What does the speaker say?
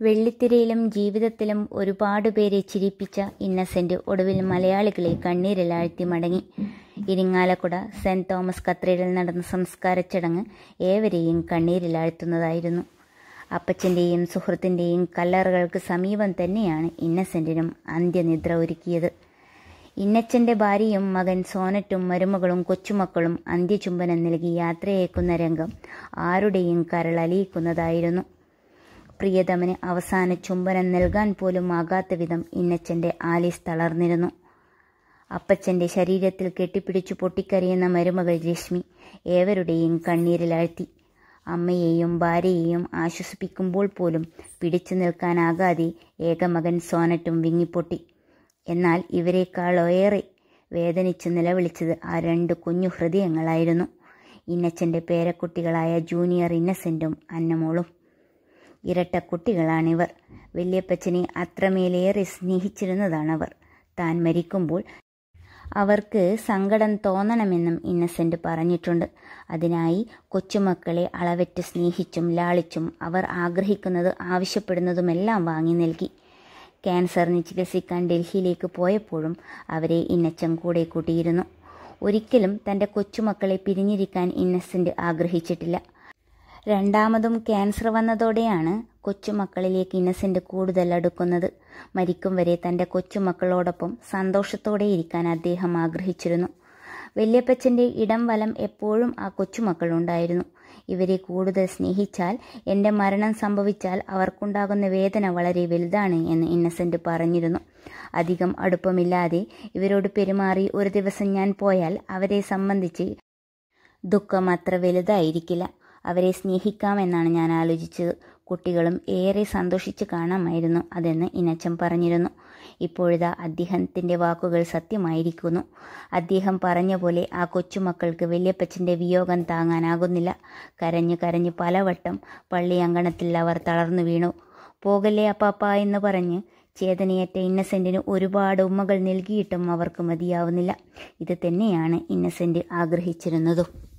വെള്ളിത്തിരയിലും ജീവിതത്തിലും ഒരുപാട് പേരെ ചിരിപ്പിച്ച ഇന്നസെന്റ് ഒടുവിൽ മലയാളികളെ കണ്ണീരിലാഴ്ത്തി മടങ്ങി ഇരിങ്ങാലക്കുട സെന്റ് തോമസ് കത്തീഡ്രലിൽ നടന്ന സംസ്കാര ചടങ്ങ് ഏവരെയും കണ്ണീരിലാഴ്ത്തുന്നതായിരുന്നു അപ്പച്ചൻ്റെയും സുഹൃത്തിൻ്റെയും കല്ലറകൾക്ക് സമീപം തന്നെയാണ് ഇന്നസെന്റിനും അന്ത്യനിദ്ര ഒരുക്കിയത് ഇന്നച്ചൻ്റെ ഭാര്യയും മകൻ സോനറ്റും മരുമകളും കൊച്ചുമക്കളും അന്ത്യചുംബനം നൽകി യാത്രയേക്കുന്ന രംഗം ആരുടെയും കരളലിയിക്കുന്നതായിരുന്നു പ്രിയതമന് അവസാന ചുംബനം നൽകാൻ പോലും ആകാത്ത വിധം ഇന്നച്ചൻ്റെ ആലീസ് തളർന്നിരുന്നു അപ്പച്ചൻ്റെ ശരീരത്തിൽ കെട്ടിപ്പിടിച്ചു പൊട്ടിക്കരയുന്ന മരുമകൾ രശ്മി ഏവരുടെയും കണ്ണീരിലാഴ്ത്തി അമ്മയെയും ഭാര്യയെയും ആശ്വസിപ്പിക്കുമ്പോൾ പോലും പിടിച്ചു നിൽക്കാനാകാതെ ഏകമകൻ സോനറ്റും വിങ്ങിപ്പൊട്ടി എന്നാൽ ഇവരെക്കാളേറെ വേദനിച്ച് നിലവിളിച്ചത് ആ രണ്ട് കുഞ്ഞു ഹൃദയങ്ങളായിരുന്നു ഇന്നച്ചൻ്റെ പേരക്കുട്ടികളായ ജൂനിയർ ഇന്നസെൻറ്റും അന്നമോളും ഇരട്ട കുട്ടികളാണിവർ വല്യപ്പച്ചനെ അത്രമേലേറെ സ്നേഹിച്ചിരുന്നതാണവർ താൻ മരിക്കുമ്പോൾ അവർക്ക് സങ്കടം തോന്നണമെന്നും ഇന്നസെന്റ് പറഞ്ഞിട്ടുണ്ട് അതിനായി കൊച്ചുമക്കളെ അളവറ്റ് സ്നേഹിച്ചും ലാളിച്ചും അവർ ആഗ്രഹിക്കുന്നത് ആവശ്യപ്പെടുന്നതുമെല്ലാം വാങ്ങി നൽകി ക്യാൻസറിന് ചികിത്സിക്കാൻ ഡൽഹിയിലേക്ക് പോയപ്പോഴും അവരെ ഇന്നച്ചൻ കൂടെ കൂട്ടിയിരുന്നു ഒരിക്കലും തൻ്റെ കൊച്ചുമക്കളെ പിരിഞ്ഞിരിക്കാൻ ഇന്നസെന്റ് ആഗ്രഹിച്ചിട്ടില്ല രണ്ടാമതും ക്യാൻസർ വന്നതോടെയാണ് കൊച്ചുമക്കളിലേക്ക് ഇന്നസെന്റ് കൂടുതൽ അടുക്കുന്നത് മരിക്കും വരെ തൻ്റെ കൊച്ചുമക്കളോടൊപ്പം സന്തോഷത്തോടെ ഇരിക്കാൻ അദ്ദേഹം ആഗ്രഹിച്ചിരുന്നു വല്യപ്പച്ചൻ്റെ ഇടം വലം എപ്പോഴും ആ കൊച്ചുമക്കളുണ്ടായിരുന്നു ഇവരെ കൂടുതൽ സ്നേഹിച്ചാൽ എൻ്റെ മരണം സംഭവിച്ചാൽ അവർക്കുണ്ടാകുന്ന വേദന വളരെ വലുതാണ് എന്ന് ഇന്നസെന്റ് പറഞ്ഞിരുന്നു അധികം അടുപ്പമില്ലാതെ ഇവരോട് പെരുമാറി ഒരു ദിവസം ഞാൻ പോയാൽ അവരെ സംബന്ധിച്ച് ദുഃഖം അത്ര വലുതായിരിക്കില്ല അവരെ സ്നേഹിക്കാമെന്നാണ് ഞാൻ ആലോചിച്ചത് കുട്ടികളും ഏറെ സന്തോഷിച്ച് കാണാമായിരുന്നു അതെന്ന് ഇനച്ചൻ പറഞ്ഞിരുന്നു ഇപ്പോഴിതാ അദ്ദേഹത്തിൻ്റെ വാക്കുകൾ സത്യമായിരിക്കുന്നു അദ്ദേഹം പറഞ്ഞ പോലെ ആ കൊച്ചുമക്കൾക്ക് വല്യപ്പച്ചൻ്റെ വിയോഗം താങ്ങാനാകുന്നില്ല കരഞ്ഞു കരഞ്ഞു പലവട്ടം പള്ളി അങ്കണത്തിൽ അവർ തളർന്നു വീണു പോകല്ലേ അപ്പാപ്പ എന്ന് പറഞ്ഞ് ചേതനയേറ്റ ഇന്നസെന്റിന് ഒരുപാട് ഉമ്മകൾ നൽകിയിട്ടും അവർക്ക് മതിയാവുന്നില്ല ഇത് തന്നെയാണ് ഇന്നസെന്റ് ആഗ്രഹിച്ചിരുന്നതും